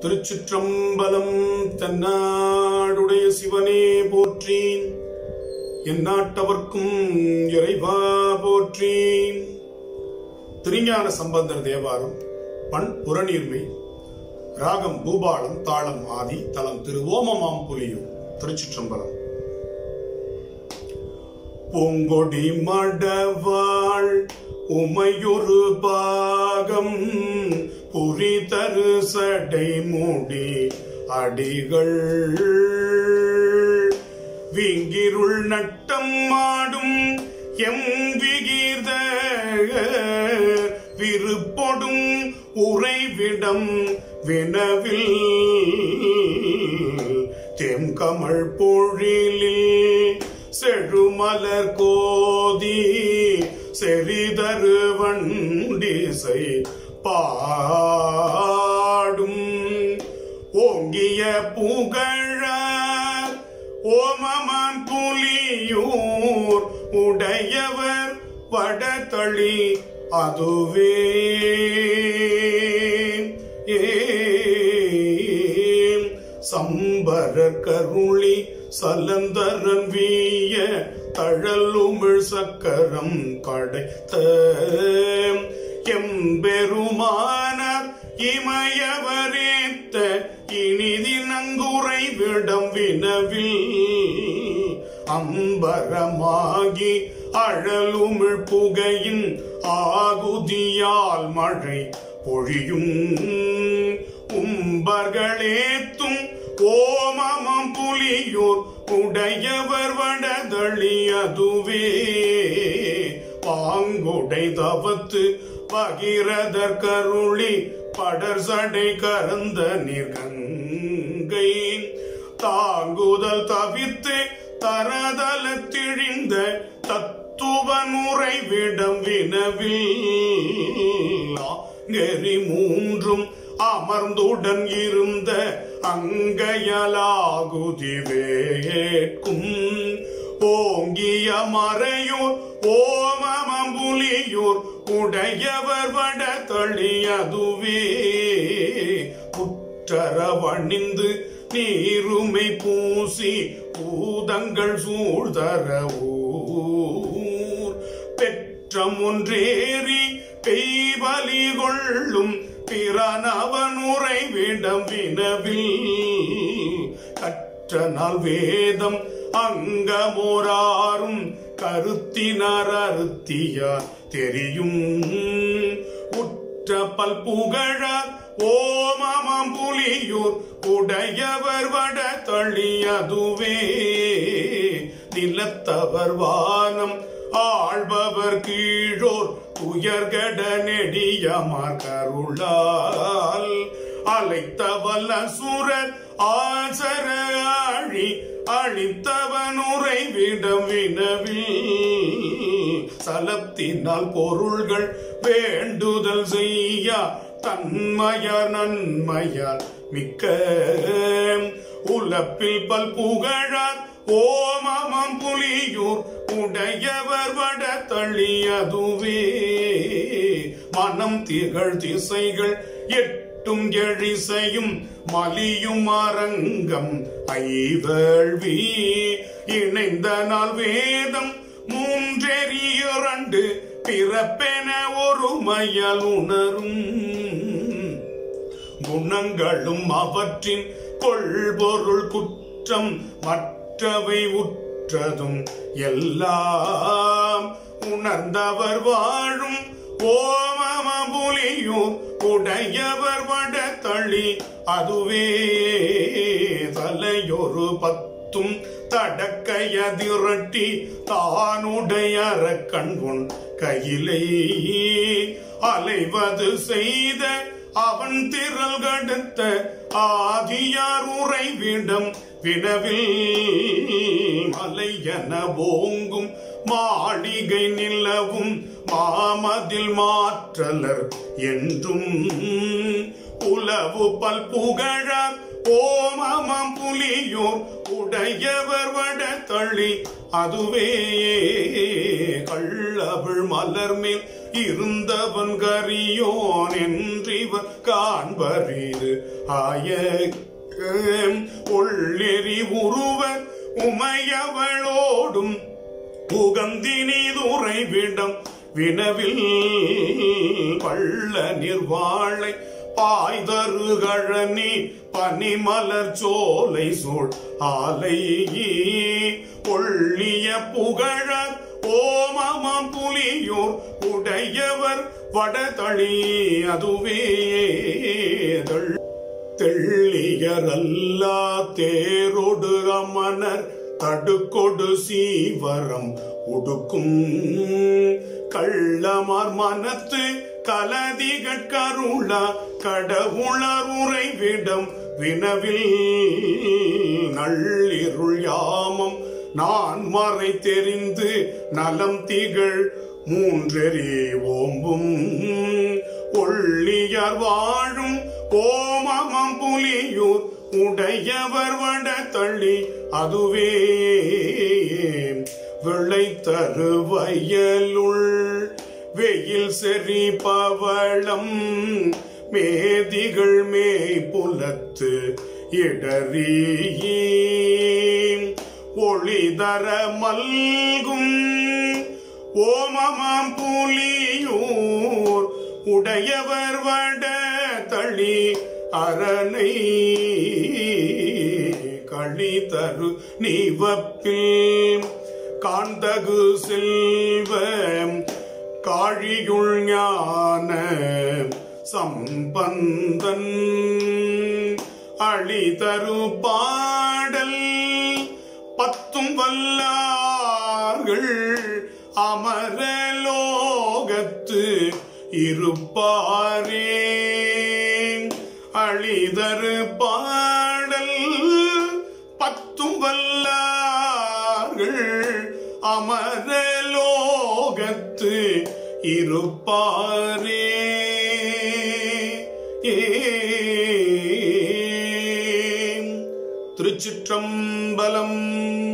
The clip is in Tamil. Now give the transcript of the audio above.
திருச்சிற்றம்பலம் தன்னாடுடைய சிவனே போற்றி எந்நாட்டவர்க்கும் இறைவா போற்றி திருஞான சம்பந்தர் தேவாரம் பண் புறநீர்மை ராகம் பூபாலம் தாளம் ஆதி தலம் திரு ஓமமாம் புலியூர் திருச்சிற்றம்பலம் பூங்கொடி மடவாள் உமையொரு பாகம் புரிதரு சடை மூடி அடிகள் விங்கிருள் நட்டம் மாடும் எம் விகீத விருப்பொடும் உறைவிடம் வினவில் தெம்கமழ் பொழிலில் செழுமலர் கோதி செறிதரு வண்டிசை பாடும் ஓங்கிய புகழார் ஓமமான் புலியூர் உடையவர் வடதளி அதுவே ஏம் சம்பரர் கருளி சலந்தரன் வீய தழலுமிழ் சக்கரம் படைத்த எம்பெருமானார் இமயவரேத்த இனிதி நங்குரை விடம் வினவில் அம்பரமாகி அழலுமிழ் புகையின் ஆகுதியால் மழை பொழியும் உம்பர்களேத்தும் ஓமமம் புலியூர் உடையவர் வடதளி அதுவே பாங்குடை தவத்து பகிரதர் கருளி படர் சடை கறந்த நிர்கங்கை தாங்குதல் தவித்து தரதல திழிந்த தத்துவனுரை விடம் வினவில் நெறி மூன்றும் அமர்ந்துடன் இருந்த அங்கையலாகுதி வேட்கும் ஓங்கிய மறையூர் ஓமமம்புலியூர் உடையவர் வட தளியதுவே புற்றரவணிந்து நீருமை பூசி பூதங்கள் சூழ்தர ஊர் பெற்றம் ஒன்றேறி பெய்வலி கொள்ளும் பிறனவனுரை விடம் வினவில் கற்றனால் வேதம் அங்கமோராரும் கருத்தினார் அறுத்தியார் தெரியும் உற்ற பல் புகழார் ஓமமம் புலியூர் உடையவர் வட தளியதுவே நிலத்தவர் வானம் ஆழ்பவர் கீழோர் உயர்கட நெடியமார் கருளால் அழைத்தவல்ல சூரர் ஆசர ஆழி அழித்தவனுரை விடம் வினவில் சலத்தினால் பொருள்கள் வேண்டுதல் செய்ய தன்மயார் நன்மையார் மிக்க உலப்பில் பல் புகழார் ஓமமம் புலியூர் உடையவர் வட தள்ளியதுவே மனம் திகழ் திசைகள் எட்டும் எழிசையும் மலியும் அரங்கம் ஐவழ்வி இணைந்த நாள் வேதம் மூன்றெறியரண்டு பிறப்பென ஒரு மையல் உணரும் குணங்களும் அவற்றின் கொள்பொருள் குற்றம் மற்றவை உற்றதும் எல்லாம் உணர்ந்தவர் வாழும் ஓமமபுலியும் உடையவர் வட தளி அதுவே தலையொரு பத்தும் தடக்கையதிரட்டி தானுடைய கண்கொண் கையிலே அலைவது செய்த அவன் திரள் கடுத்த ஆதியார் உறைவிடம் வினவில் மலையன ஓங்கும் மாளிகை நிலவும் மாமதில் மாற்றலர் என்றும் உலவு பல் புகழார் ஓமமம் புலியோர் உடையவர் வட தள்ளி அதுவே கள்ளவிழ் மலர் மேல் இருந்தவன் கரியோன் என்றிவர் காண்பரீது ஆய ஒள்ளெறி உருவர் உமையவளோடும் புகந்தினிதுரை விடம் வினவில் பள்ள நிர்வாளை பாய்தருகழனி பனிமலர் சோலை சூழ் ஆலை ஒள்ளிய புகழர் ஓமமாம் புலியூர் உடையவர் வடதளி அதுவே தெள்- தெள்ளியரல்லா தேரொடு அமனர் தடுக்கொடு சீவரம் உடுக்கும் கள்ளமார் மனத்து கலதிகட் கருளா கடவுளர் உறைவிடம் வினவில் நள்ளிருள் யாமம் நான் மறை தெரிந்து நலம் திகழ் மூன்றெறி ஓம்பும் ஒள்ளியர் வாழும் ஓமமம் புலியூர் உடையவர் வட தள்ளி அதுவே வெள்ளை தருவயலுள் வெயில் செறி பவளம் மேதிகள் மேய் புலத்து இடறி ஒளிதர மல்கும் ஓமமாம் புலியூர் உடையவர் வட தளி அரணை களி தரு நீவப்பில் காந்தகு செல்வம் காழியுள் ஞான சம்பந்தன் அழி தரு பாடல் பத்தும் வல்லார்கள் அமரலோகத்து இருப்பாரே அழிதரு பாடல் பத்தும் வல்லார்கள் அமரலோகத்து இருப்பாரே ஏ திருச்சிற்றம்பலம்